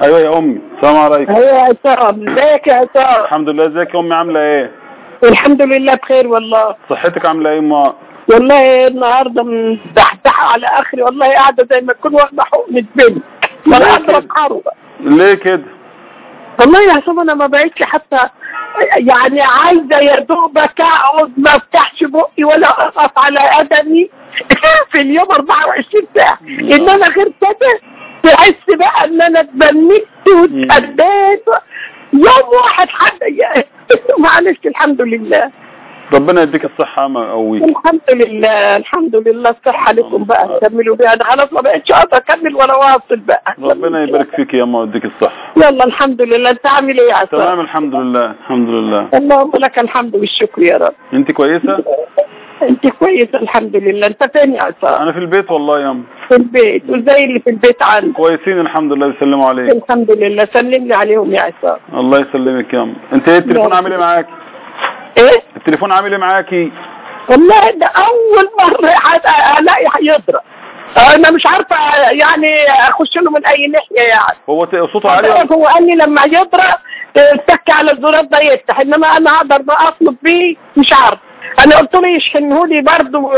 ايوه يا امي السلام عليكم ايوه يا عصام ازيك يا عصام الحمد لله ازيك يا امي عامله ايه الحمد لله بخير والله صحتك عامله ايه ما والله النهارده مدحدحه على اخري والله قاعده زي ما تكون واخده حقنه بنت ولا ليه قادره كده؟ اتحرك ليه كده والله يا عصام انا ما بقيتش حتى يعني عايزه يا دوبك اقعد ما افتحش بقي ولا اقف على قدمي في اليوم 24 ساعه انما غير كده تحس بقى ان انا اتبنيت واتأديت يوم واحد حد معلش الحمد لله ربنا يديك الصحه يا ما قوي الحمد لله الحمد لله الصحة لكم بقى تكملوا بيها انا خلاص ما بقتش اقدر اكمل ولا واصل بقى ربنا يبارك فيك يا ما ويديك الصحه يلا الحمد لله انت عامل ايه يا عصام تمام الحمد لله الحمد لله اللهم لك الحمد والشكر يا رب انت كويسه انت كويسة الحمد لله انت فين يا عصام انا في البيت والله يا ام في البيت وزي اللي في البيت عندك كويسين الحمد لله بيسلموا عليك الحمد لله سلم لي عليهم يا عصام الله يسلمك يا ام انت ايه التليفون يلا. عامل ايه معاكي ايه التليفون عامل ايه معاكي والله ده اول مرة حد- الاقي هيضرب انا مش عارفة يعني اخش له من اي ناحية يعني هو ت- صوته عالي ولا- حضرتك هو قال لي لما يضرب تك على الزرار ده يفتح انما انا اقدر بقى اطلب بيه مش عارف انا قلت له يشحنه لي برضه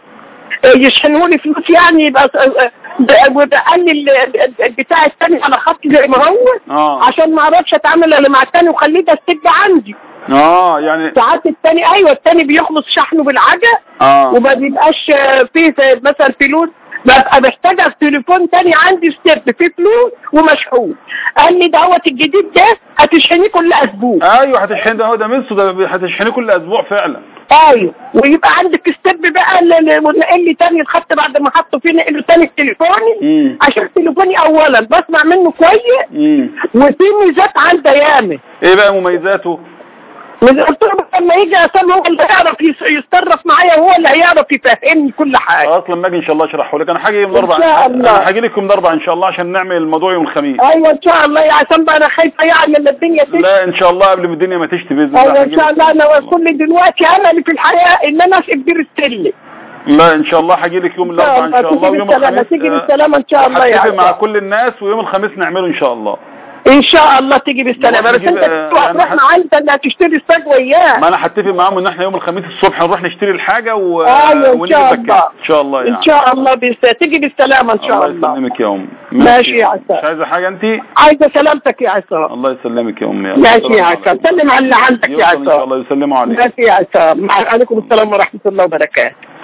يشحنه لي فلوس يعني يبقى وده قال لي ال- ال- البتاع الثاني على خط زي ما هو اه عشان ما اعرفش اتعامل الا مع الثاني وخليه ده السد عندي اه يعني ساعات الثاني ايوه الثاني بيخلص شحنه بالعجل اه وما بيبقاش فيه زي مثلا فلوس ببقى محتاجه في تليفون تاني عندي ستيب فيه فلوس ومشحون قال لي دوت الجديد ده هتشحنيه كل اسبوع ايوه هتشحن ده هو ده ميسو ده هتشحنيه كل اسبوع فعلا ايوه ويبقى عندك ستيب بقى اللي- ونقل لي تاني الخط بعد ما حطه فيه نقله تاني في تليفوني امم عشان تليفوني اولا بسمع منه كويس امم وفي ميزات عندي ياما ايه بقى مميزاته قلت له بس لما يجي عشان هو اللي هيعرف يس- يتصرف معايا وهو اللي هيعرف يفهمني كل حاجه خلاص لما اجي ان شاء الله اشرحه لك انا هاجي يوم الاربعاء شاء الله. انا هاجي لك يوم الاربعاء ان شاء الله عشان نعمل الموضوع يوم الخميس ايوه ان شاء الله يا عشان بقى انا خايفه يعني لما الدنيا تشتي لا ان شاء الله قبل ما الدنيا ما تشتي باذن الله ايوه ان هاجي شاء لك. الله انا كل دلوقتي املي في الحياه ان انا اسيب بير السلم لا ان شاء الله هاجي لك يوم الاربعاء ان شاء الله تيجي ويوم بالسلامه الخميس تيجي آه، بالسلامه ان شاء الله يا هتفق مع عشان. كل الناس ويوم الخميس نعمله ان شاء الله ان شاء الله تيجي بالسلامه بس نروح انت نجيب- آه، تروح يعني تروح حت- معاه انت اللي هتشتري الصاج وياه ما انا هتفق معاهم ان احنا يوم الخميس الصبح نروح نشتري الحاجه و... ايوه ان ونيجي شاء نبكي. الله ان شاء الله يعني ان شاء الله بس تيجي بالسلامه ان شاء الله الله يسلمك يا ام ماشي يا عسل. مش عايزه حاجه انت عايزه سلامتك يا عصام الله يسلمك يا امي ماشي يا عصام سلم على اللي عندك يا يوصل ان شاء عصام الله يسلموا عليك ماشي يا عصام عليكم السلام ورحمه الله وبركاته